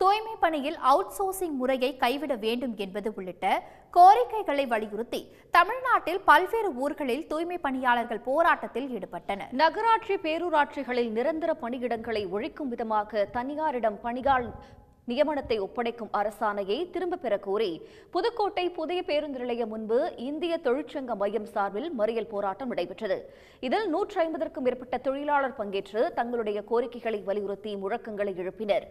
தூய்மை பணியில் out sourcing முறையை கைவிட வேண்டும் என்பது உள்ளிட்ட கோரிக்கைகளை வலியுறுத்தி தமிழ்நாட்டில் பல்வேறு ஊர்களில் தூய்மை பணியாளர்கள் போராட்டத்தில் ஈடுபட்டனர் நகராட்சி பேரூராட்சிகளில் நிரந்தர பணியிடங்களை ஒழிக்கும் விதமாக தனியாரிடம் பணியாள் நியமனத்தை ஒப்படைக்கும் அரசாணையை திரும்பப் பெறக் கோரி புதுக்கோட்டை புதிய பேருந்து நிலையம் முன்பு இந்திய தொழிற்சங்க மையம் சார்பில் மறியல் போராட்டம் நடைபெற்றது இதில் நூற்றி ஐம்பதற்கும் மேற்பட்ட தொழிலாளர் பங்கேற்று தங்களுடைய கோரிக்கைகளை வலியுறுத்தி முழக்கங்களை எழுப்பினர்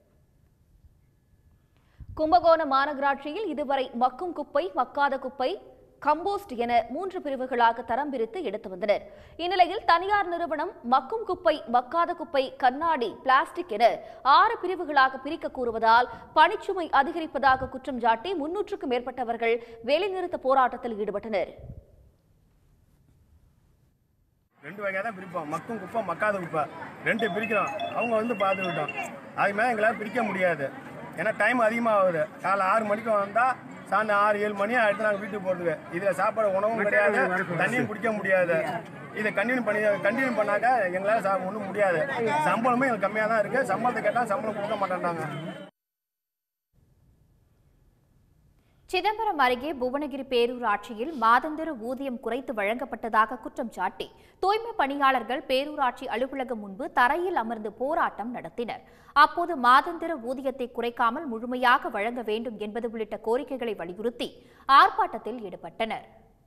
கும்பகோணம் மாநகராட்சியில் இதுவரை மக்கும் குப்பை மக்காத குப்பை கம்போஸ்ட் என மூன்று பிரிவுகளாக தரம் பிரித்து எடுத்து வந்தனர் இந்நிலையில் தனியார் நிறுவனம் மக்கும் குப்பை மக்காத குப்பை கண்ணாடி பிளாஸ்டிக் என ஆறு பிரிவுகளாக பிரிக்க கூறுவதால் பணிச்சுமை அதிகரிப்பதாக குற்றம் சாட்டி முன்னூற்றுக்கும் மேற்பட்டவர்கள் வேலைநிறுத்த போராட்டத்தில் ஈடுபட்டனர் ரெண்டு வகையாக தான் பிரிப்போம் மக்கும் குப்பை மக்காத குப்பை ரெண்டு பிரிக்கிறோம் அவங்க வந்து பார்த்துக்கிட்டோம் அது மேலே எங்களால் பிரிக்க முடியாது ஏன்னா டைம் அதிகமாக ஆகுது காலை ஆறு மணிக்கு வந்தால் சாயந்தரம் ஆறு ஏழு மணி ஆகிடுத்து நாங்கள் வீட்டுக்கு போகிறதுக்கு இதில் சாப்பாடு உணவும் கிடையாது தண்ணியும் குடிக்க முடியாது இதை கண்டினியூ பண்ணி கண்டினியூ பண்ணாக்க எங்களால் சா ஒன்றும் முடியாது சம்பளமும் எங்களுக்கு கம்மியாக தான் இருக்குது சம்பளத்தை கேட்டால் சம்பளம் கொடுக்க மாட்டேன்றாங்க சிதம்பரம் அருகே புவனகிரி பேரூராட்சியில் மாதந்திர ஊதியம் குறைத்து வழங்கப்பட்டதாக குற்றம் சாட்டி தூய்மை பணியாளர்கள் பேரூராட்சி அலுவலகம் முன்பு தரையில் அமர்ந்து போராட்டம் நடத்தினர் அப்போது மாதந்திர ஊதியத்தை குறைக்காமல் முழுமையாக வழங்க வேண்டும் என்பது உள்ளிட்ட கோரிக்கைகளை வலியுறுத்தி ஆர்ப்பாட்டத்தில் ஈடுபட்டனர்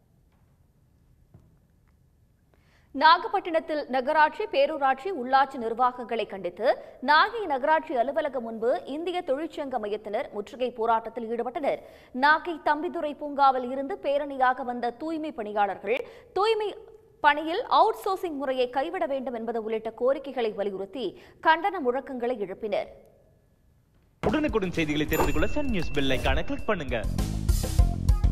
நாகப்பட்டினத்தில் நகராட்சி பேரூராட்சி உள்ளாட்சி நிர்வாகங்களை கண்டித்து நாகை நகராட்சி அலுவலகம் முன்பு இந்திய தொழிற்சங்க மையத்தினர் முற்றுகை போராட்டத்தில் ஈடுபட்டனர் நாகை தம்பிதுரை பூங்காவில் இருந்து பேரணியாக வந்த தூய்மை பணியாளர்கள் தூய்மை பணியில் அவுட் சோர்சிங் முறையை கைவிட வேண்டும் என்பது உள்ளிட்ட கோரிக்கைகளை வலியுறுத்தி கண்டன முழக்கங்களை எழுப்பினர் உடனுக்குடன் செய்திகளை தெரிந்து கொள்ள சன் நியூஸ் பெல் ஐகானை கிளிக் பண்ணுங்க